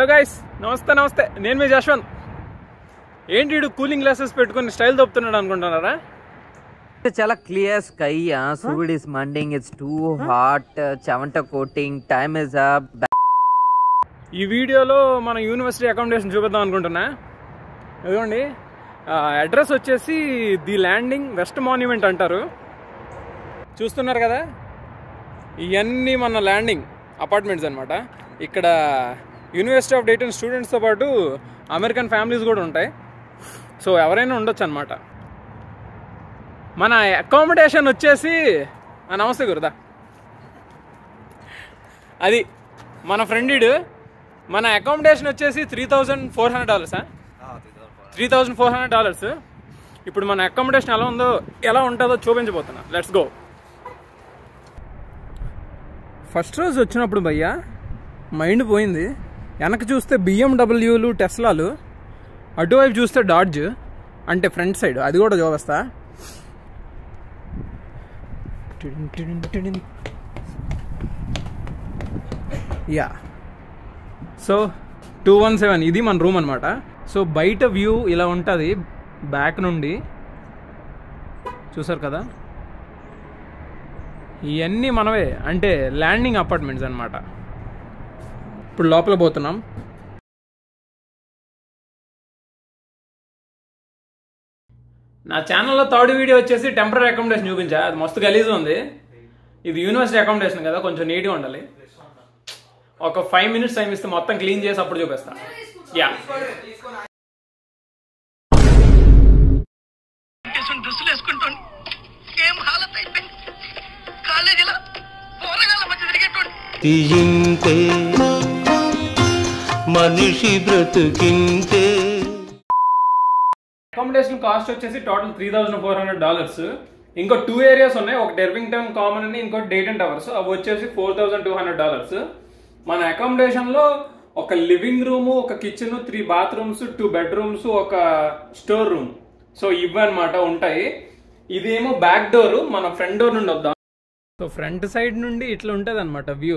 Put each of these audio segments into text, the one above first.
Hello guys నమస్తే నమస్తే నేను మీ జశ్వంత్ ఏంటి వీడు కూలింగ్ గ్లాసెస్ పెట్టుకుని స్టైల్ తప్పుతున్నాడు అనుకుంటున్నారా చాలా క్లియర్ స్కై సూర్యుడ్ ఇస్ మండింగ్ ఇట్స్ టూ హాట్ చెవంట కోటింగ్ టైమ్ ఇస్ అప్ ఈ వీడియోలో మన యూనివర్సిటీ అకామిడేషన్ చూపిద్దాం అనుకుంటున్నా ఇదిగోండి అడ్రస్ వచ్చేసి ది ల్యాండింగ్ వెస్ట్ మాన్యుమెంట్ అంటారు చూస్తున్నారు కదా ఇవన్నీ మన ల్యాండింగ్ అపార్ట్మెంట్స్ అనమాట ఇక్కడ యూనివర్సిటీ ఆఫ్ డేటన్ స్టూడెంట్స్తో పాటు అమెరికన్ ఫ్యామిలీస్ కూడా ఉంటాయి సో ఎవరైనా ఉండొచ్చు అనమాట మన అకామిడేషన్ వచ్చేసి ఆ, నమస్తే గురుదా అది మన ఫ్రెండ్ ఈడు మన అకామిడేషన్ వచ్చేసి త్రీ థౌజండ్ ఫోర్ హండ్రెడ్ డాలర్సా three thousand four hundred dollars ఇప్పుడు మన అకామిడేషన్ ఎలా ఉందో ఎలా ఉంటుందో చూపించబోతున్నా లెట్స్ గో ఫస్ట్ రోజు వచ్చినప్పుడు భయ్యా మైండ్ పోయింది వెనక చూస్తే బిఎండబ్ల్యూలు టెస్లాలు అటువైపు చూస్తే డాడ్జ్ అంటే ఫ్రంట్ సైడ్ అది కూడా చూపిస్తా టిడిన్ టిడిన్ టిడిన్. Yeah so two one seven ఇది మన రూమ్ అనమాట సో బయట వ్యూ ఇలా ఉంటుంది బ్యాక్ నుండి చూసారు కదా ఇవన్నీ మనవే అంటే ల్యాండింగ్ అపార్ట్మెంట్స్ అనమాట ఇప్పుడు లోపల పోతున్నాం నా ఛానల్లో థర్డ్ వీడియో వచ్చేసి టెంపరీ అకామిడేషన్ చూపించా అది మస్తు గలీజ్ ఉంది ఇది యూనివర్సిటీ అకామిడేషన్ కదా కొంచెం నీట్గా ఉండాలి ఒక ఫైవ్ మినిట్స్ టైం ఇస్తే మొత్తం క్లీన్ చేసి అప్పుడు చూపిస్తా యా వేసుకుని డ్రెస్సులు వేసుకుంటాను ఏం హాలత్ అయిపోయింది కాలేజీలో పోరగాళ్ళ మధ్య తిరిగేటోడు ఇంతే మనిషి బ్రతుకింతే అకామిడేషన్ కాస్ట్ వచ్చేసి total three thousand four hundred dollars ఇంకో టూ ఏరియాస్ ఉన్నాయి ఒక డెర్వింగ్టన్ కామన్ అని ఇంకో డేటన్ టవర్స్ అవి వచ్చేసి four thousand two hundred dollars మన అకామిడేషన్ లో ఒక లివింగ్ రూమ్ ఒక kitchen three bathrooms two bedrooms ఒక స్టోర్ రూమ్ సో ఇవి అనమాట ఉంటాయి ఇదేమో బ్యాక్ డోర్ మన ఫ్రంట్ డోర్ నుండి వద్దాం సో ఫ్రంట్ సైడ్ నుండి ఇట్లా ఉంటుంది అనమాట వ్యూ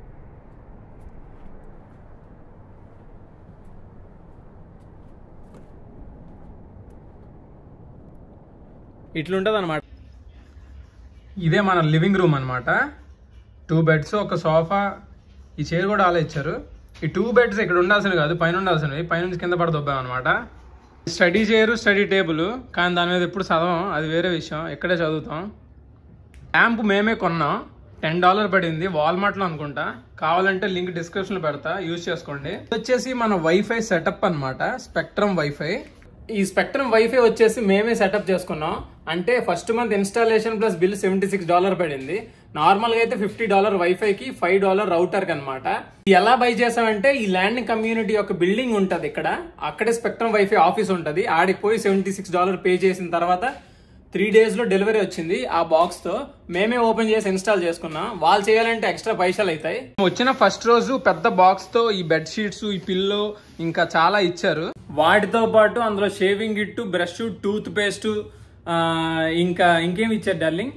ఇట్లుంటుంది అనమాట ఇదే మన లివింగ్ రూమ్ అనమాట టూ బెడ్స్ ఒక సోఫా ఈ చైర్ కూడా అలా ఇచ్చారు ఈ టూ బెడ్స్ ఇక్కడ ఉండాల్సినవి కాదు పైన ఉండాల్సినవి పైనుంచి కింద పడ దొబ్బాం అనమాట స్టడీ చైర్ స్టడీ టేబుల్ కానీ దాని మీద ఎప్పుడు చదవం అది వేరే విషయం ఇక్కడే చదువుతాం ల్యాంప్ మేమే కొన్నాం టెన్ డాలర్ పడింది వాల్మార్ట్లో అనుకుంటా కావాలంటే లింక్ డిస్క్రిప్షన్లో పెడతా యూజ్ చేసుకోండి ఇది వచ్చేసి మన వైఫై సెటప్ అన్నమాట స్పెక్ట్రమ్ వైఫై ఈ స్పెక్ట్రమ్ వైఫై వచ్చేసి మేమే సెటప్ చేసుకున్నాం అంటే first month installation plus bill seventy six dollar పడింది నార్మల్ గా అయితే ఫిఫ్టీ డాలర్ వైఫై కి ఫైవ్ డాలర్ రౌటర్ కి అనమాట ఎలా బై చేసామంటే ఈ ల్యాండింగ్ కమ్యూనిటీ యొక్క బిల్డింగ్ ఉంటది ఇక్కడ అక్కడే స్పెక్ట్రమ్ వైఫై ఆఫీస్ ఉంటది ఆడికి పోయి సెవెంటీ సిక్స్ డాలర్ పే చేసిన తర్వాత త్రీ డేస్ లో డెలివరీ వచ్చింది ఆ బాక్స్ తో మేమే ఓపెన్ చేసి ఇన్స్టాల్ చేసుకున్నాం వాళ్ళు చేయాలంటే ఎక్స్ట్రా పైసలు అవుతాయి వచ్చిన ఫస్ట్ రోజు పెద్ద బాక్స్ తో ఈ బెడ్ షీట్స్ ఈ పిల్లో ఇంకా చాలా ఇచ్చారు వాటితో పాటు అందులో shaving kit brush toothpaste ఇంకా ఇంకేం ఇచ్చారు డార్లింగ్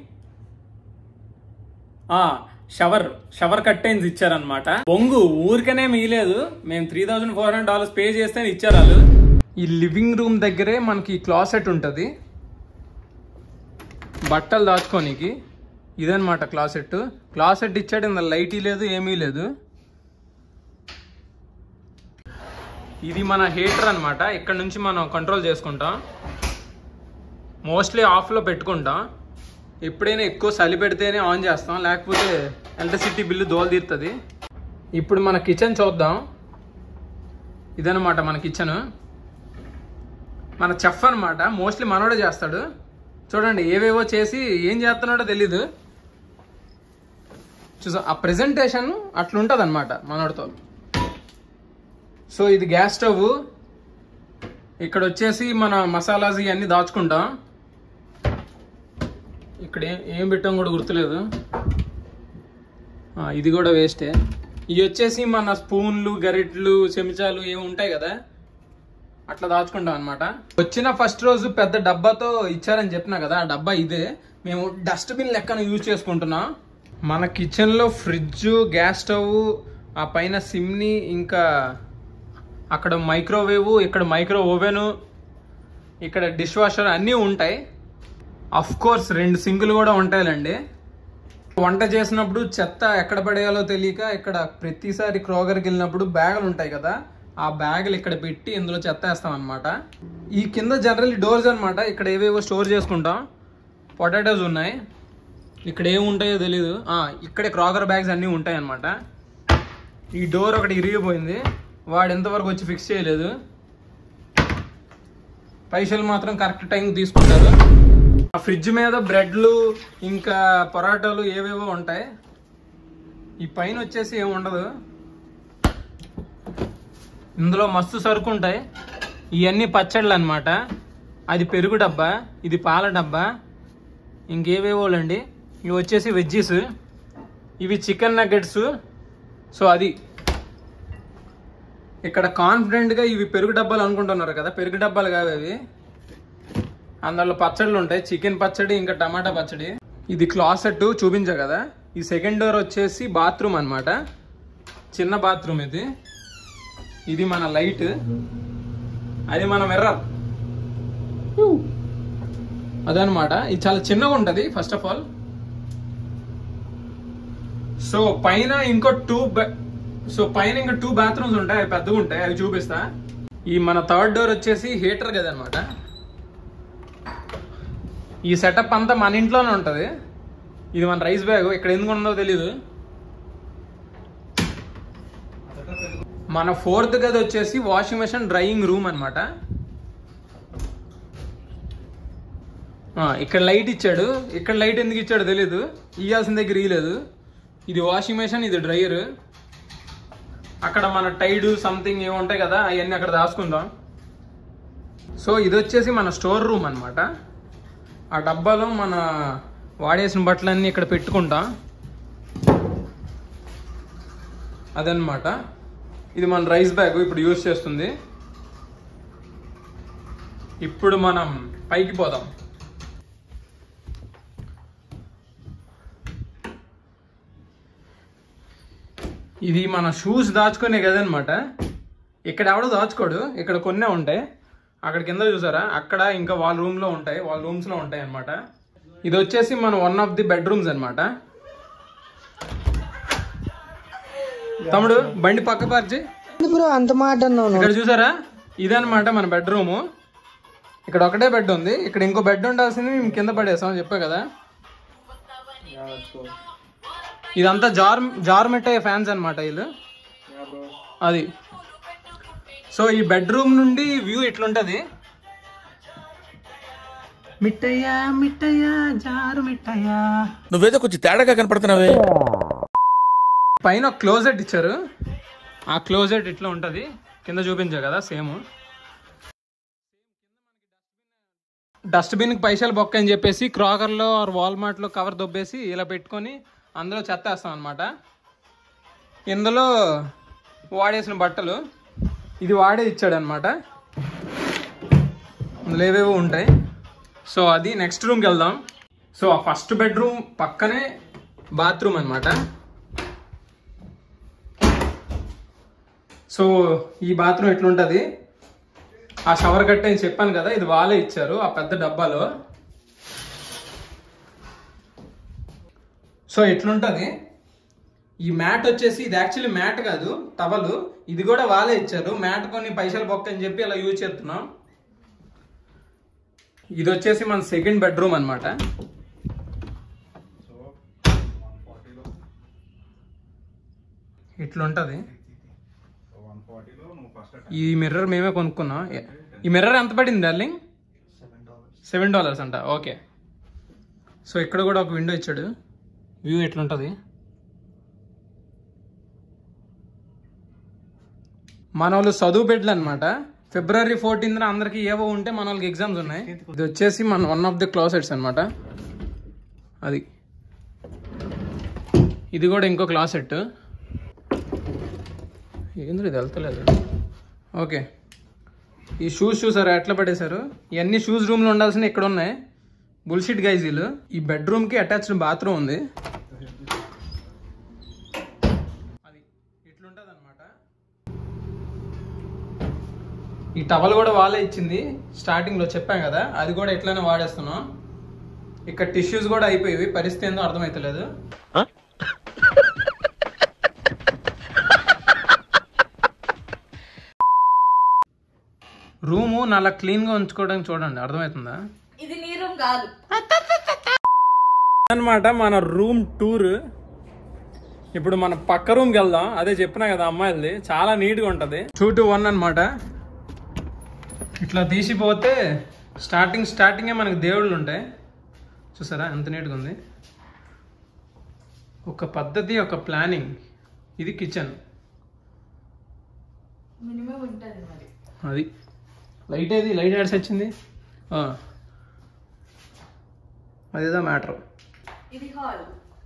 ఆ షవర్ షవర్ కట్టైన్స్ ఇచ్చారనమాట బొంగు ఊరికనే మిగిలేదు మేము three thousand four hundred dollars pay చేస్తే ఇచ్చారు వాళ్ళు ఈ లివింగ్ రూమ్ దగ్గరే మనకి క్లాసెట్ ఉంటుంది బట్టలు దాచుకోనికి ఇదనమాట క్లాసెట్ క్లాసెట్ ఇచ్చాడు ఇందులో లైట్ లేదు ఏమీ లేదు ఇది మన హీటర్ అన్నమాట ఇక్కడ నుంచి మనం కంట్రోల్ చేసుకుంటాం మోస్ట్లీ ఆఫ్లో పెట్టుకుంటాం ఎప్పుడైనా ఎక్కువ చలి పెడితేనే ఆన్ చేస్తాం లేకపోతే ఎలక్ట్రిసిటీ బిల్లు దోలు తీరుతుంది ఇప్పుడు మన కిచెన్ చూద్దాం ఇదనమాట మన కిచెన్ మన చెఫ్ అనమాట మోస్ట్లీ మనోడే చేస్తాడు చూడండి ఏవేవో చేసి ఏం చేస్తున్నాడో తెలీదు చూసా ఆ ప్రెజెంటేషన్ అట్లుంటుంది అనమాట మనోడితో సో ఇది గ్యాస్ స్టవ్ ఇక్కడ వచ్చేసి మన మసాలాస్ ఇవన్నీ దాచుకుంటాం ఇక్కడ ఏం ఏం పెట్టాం కూడా గుర్తులేదు ఆ, ఇది కూడా వేస్టే ఇవి వచ్చేసి మన స్పూన్లు గరిట్లు చెంచాలు ఏమి ఉంటాయి కదా అట్లా దాచుకుంటాం అనమాట వచ్చిన ఫస్ట్ రోజు పెద్ద డబ్బాతో ఇచ్చారని చెప్పినా కదా ఆ డబ్బా ఇదే మేము డస్ట్బిన్ లెక్కన యూజ్ చేసుకుంటున్నాం మన కిచెన్లో ఫ్రిడ్జ్ గ్యాస్ స్టవ్ ఆ పైన సిమ్ని ఇంకా అక్కడ మైక్రోవేవ్ ఇక్కడ మైక్రో ఓవెన్ ఇక్కడ డిష్ వాషర్ అన్నీ ఉంటాయి అఫ్ కోర్స్ రెండు సింకులు కూడా ఉంటాయిలండి వంట చేసినప్పుడు చెత్త ఎక్కడ పడేయాలో తెలియక ఇక్కడ ప్రతిసారి క్రోగర్కి వెళ్ళినప్పుడు బ్యాగులు ఉంటాయి కదా ఆ బ్యాగులు ఇక్కడ పెట్టి ఇందులో చెత్త వేస్తాం అనమాట ఈ కింద జనరల్ డోర్స్ అన్నమాట ఇక్కడ ఏవేవో స్టోర్ చేసుకుంటాం పొటాటోస్ ఉన్నాయి ఇక్కడ ఏమి ఉంటాయో తెలీదు ఆ, ఇక్కడే క్రాకర్ బ్యాగ్స్ అన్నీ ఉంటాయి అనమాట ఈ డోర్ ఒకటి ఇరిగిపోయింది వాడు ఎంతవరకు వచ్చి ఫిక్స్ చేయలేదు పైసలు మాత్రం కరెక్ట్ టైం తీసుకుంటారు ఆ ఫ్రిడ్జ్ మీద బ్రెడ్లు ఇంకా పొరాటాలు ఏవేవో ఉంటాయి ఈ పైన వచ్చేసి ఏమి ఉండదు ఇందులో మస్తు సరుకు ఉంటాయి ఇవన్నీ పచ్చళ్ళు అనమాట అది పెరుగు డబ్బా ఇది పాల డబ్బా ఇంకేవేవోలండి ఇవి వచ్చేసి వెజ్జీస్ ఇవి చికెన్ నగ్గెట్స్ సో అది ఇక్కడ కాన్ఫిడెంట్గా ఇవి పెరుగు డబ్బాలు అనుకుంటున్నారు కదా పెరుగు డబ్బాలు కావు అవి అందులో పచ్చళ్ళు ఉంటాయి చికెన్ పచ్చడి ఇంకా టమాటా పచ్చడి ఇది క్లాసెట్ చూపించా కదా ఈ సెకండ్ డోర్ వచ్చేసి బాత్రూమ్ అన్నమాట చిన్న బాత్రూమ్ ఇది ఇది మన లైట్ అది మన మిర్రర్ అదనమాట ఇది చాలా చిన్నగా ఉంటుంది ఫస్ట్ ఆఫ్ ఆల్ సో పైన ఇంకో టూ సో పైన ఇంకా టూ బాత్రూమ్స్ ఉంటాయి అవి పెద్దగా ఉంటాయి అవి చూపిస్తా ఈ మన థర్డ్ డోర్ వచ్చేసి హీటర్ గది అనమాట ఈ సెటప్ అంతా మన ఇంట్లోనే ఉంటుంది ఇది మన రైస్ బ్యాగ్ ఇక్కడ ఎందుకు ఉందో తెలీదు మన ఫోర్త్ గది వచ్చేసి వాషింగ్ మెషిన్ డ్రైయింగ్ రూమ్ అనమాట ఇక్కడ లైట్ ఇచ్చాడు ఇక్కడ లైట్ ఎందుకు ఇచ్చాడో తెలీదు ఇయ్యాల్సిన దగ్గర ఇయ్యలేదు ఇది వాషింగ్ మెషిన్ ఇది డ్రైయర్ అక్కడ మన టైడ్ సంథింగ్ ఏమి ఉంటాయి కదా అవన్నీ అక్కడ దాచుకుందాం సో ఇది వచ్చేసి మన స్టోర్ రూమ్ అన్నమాట ఆ డబ్బాలో మన వాడేసిన బట్టలన్నీ ఇక్కడ పెట్టుకుంటాం అదనమాట ఇది మన రైస్ బ్యాగ్ ఇప్పుడు యూజ్ చేస్తుంది ఇప్పుడు మనం పైకి పోదాం ఇది మన షూస్ దాచుకునే కదనమాట ఇక్కడ ఎవడో దాచుకోడు ఇక్కడ కొన్నే ఉంటాయి అక్కడ కింద చూసారా అక్కడ ఇంకా వాళ్ళ రూమ్ లో ఉంటాయి వాళ్ళ రూమ్స్ లో ఉంటాయి అన్నమాట ఇది వచ్చేసి మన వన్ ఆఫ్ ది బెడ్రూమ్స్ అన్నమాట తమ్ముడు బండి పక్క పార్చి బ్రో అంత మాట అన్నావు ఇక్కడ చూసారా ఇదన్నమాట మన బెడ్రూమ్ ఇక్కడ ఒకటే బెడ్ ఉంది ఇక్కడ ఇంకో బెడ్ ఉండాల్సింది మేము కింద పడేసాం చెప్పా కదా ఇదంతా జార్ జార్ మిఠాయి ఫ్యాన్స్ అన్నమాట వీళ్ళు అది సో ఈ బెడ్రూమ్ నుండి వ్యూ ఇట్లుంటది మిట్టయ్యా మిట్టయ్యా జారు మిట్టయ్యా నువ్వేదో కొంచెం తేడాగా కనపడుతున్నావే పైన క్లోజెట్ ఇచ్చారు ఆ క్లోజెట్ ఇట్లా ఉంటది కింద చూపించా కదా సేమ్ డస్ట్బిన్కి పైసలు బొక్క అని చెప్పేసి క్రాకర్లో ఆర్ వాల్మార్ట్లో కవర్ దొబ్బేసి ఇలా పెట్టుకొని అందులో చెత్త వేస్తాం అనమాట ఇందులో వాడేసిన బట్టలు ఇది వాడే ఇచ్చాడు అనమాట అందులో ఏవేవో ఉంటాయి సో అది నెక్స్ట్ రూమ్కి వెళ్దాం సో ఆ ఫస్ట్ బెడ్రూమ్ పక్కనే బాత్రూమ్ అన్నమాట సో ఈ బాత్రూమ్ ఎట్లుంటది ఆ షవర్ గట్ట అని చెప్పాను కదా ఇది వాళ్ళే ఇచ్చారు ఆ పెద్ద డబ్బాలో సో ఎట్లుంటది ఈ మ్యాట్ వచ్చేసి ఇది యాక్చువల్లీ మ్యాట్ కాదు టవలు ఇది కూడా వాళ్ళే ఇచ్చారు మ్యాట్ కొన్ని పైసలు బొక్క అని చెప్పి అలా యూజ్ చేస్తున్నాం ఇది వచ్చేసి మన సెకండ్ బెడ్రూమ్ అన్నమాట ఇట్లుంటది ఈ మిర్రర్ మేమే కొనుక్కున్నాం ఈ మిర్రర్ ఎంత పడింది డార్లింగ్ సెవెన్ డాలర్స్ అంట ఓకే సో ఇక్కడ కూడా ఒక విండో ఇచ్చాడు వ్యూ ఎట్లుంటుంది మన వాళ్ళు చదువు బెడ్లు అనమాట ఫిబ్రవరి ఫోర్టీన్త్ అందరికి ఏవో ఉంటే మన వాళ్ళకి ఎగ్జామ్స్ ఉన్నాయి ఇది వచ్చేసి మన వన్ ఆఫ్ ది క్లాసెట్స్ అనమాట అది ఇది కూడా ఇంకో క్లాసెట్ ఏంద్ర ఇది వెళ్తలేదు ఓకే ఈ షూస్ చూసారా ఎట్లా పడేశారు ఇవన్నీ షూస్ రూమ్లో ఉండాల్సిన ఇక్కడ ఉన్నాయి బుల్షిట్ గైజీలు ఈ బెడ్రూమ్కి అటాచ్డ్ బాత్రూమ్ ఉంది అది ఇట్లుంటుంది అనమాట ఈ టవల్ కూడా వాళ్ళే ఇచ్చింది స్టార్టింగ్లో చెప్పాం కదా అది కూడా ఎట్లయినా వాడేస్తున్నాం ఇక్కడ టిష్యూస్ కూడా అయిపోయి పరిస్థితి ఏందో అర్థమైతలేదు రూము నల్ల క్లీన్గా ఉంచుకోవడానికి చూడండి అర్థమవుతుందా ఇది నీ రూమ్ కాదు అనమాట మన రూమ్ టూర్ ఇప్పుడు మన పక్క రూమ్కి వెళ్దాం అదే చెప్పినా కదా అమ్మాయిలది చాలా నీట్గా ఉంటుంది టూ టు వన్ అనమాట ఇట్లా తీసిపోతే స్టార్టింగ్ స్టార్టింగే మనకి దేవుళ్ళు ఉంటాయి చూసారా ఎంత నీట్గా ఉంది ఒక పద్ధతి ఒక ప్లానింగ్ ఇది కిచెన్ మినిమం ఉంటుంది మరి అది లైట్ ఏది లైట్ యాడ్స్ వచ్చింది ఆ. అదేదో మ్యాటర్ ఇది హాల్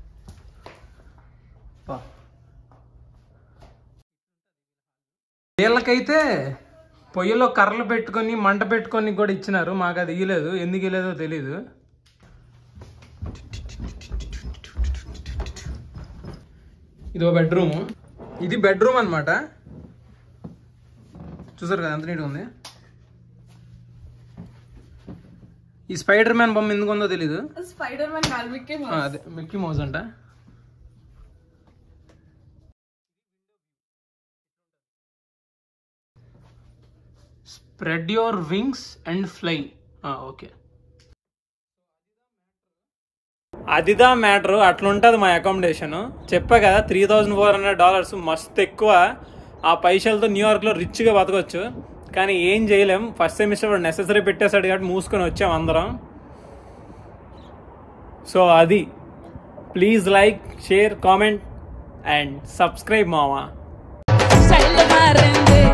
వీళ్ళకైతే పొయ్యిలో కర్రలు పెట్టుకొని మంట పెట్టుకొని కూడా ఇచ్చినారు మాకు అది ఇయ్యలేదు ఎందుకు ఇయ్యలేదో తెలీదు ఇది బెడ్రూమ్ ఇది బెడ్రూమ్ అన్నమాట చూసారు కదా ఎంత నీట్గా ఉంది ఈ స్పైడర్ మ్యాన్ బొమ్మ ఎందుకు ఉందో తెలీదు స్పైడర్ మ్యాన్ కాదు మిక్కీ ఆ, అదే మిక్కీ మౌజ్ అంట spread your wings and fly okay అదిదా మ్యాటర్ అట్లుంటుంది మా అకామిడేషన్ చెప్పా కదా three thousand four hundred dollars మస్తు ఎక్కువ ఆ పైసలతో న్యూయార్క్లో రిచ్గా బతకొచ్చు కానీ ఏం చేయలేం ఫస్ట్ సెమిస్టర్ నెససరీ పెట్టేశాడు కాబట్టి మూసుకొని వచ్చాం అందరం సో అది please like share comment and subscribe మావా స్టైల్ మారింది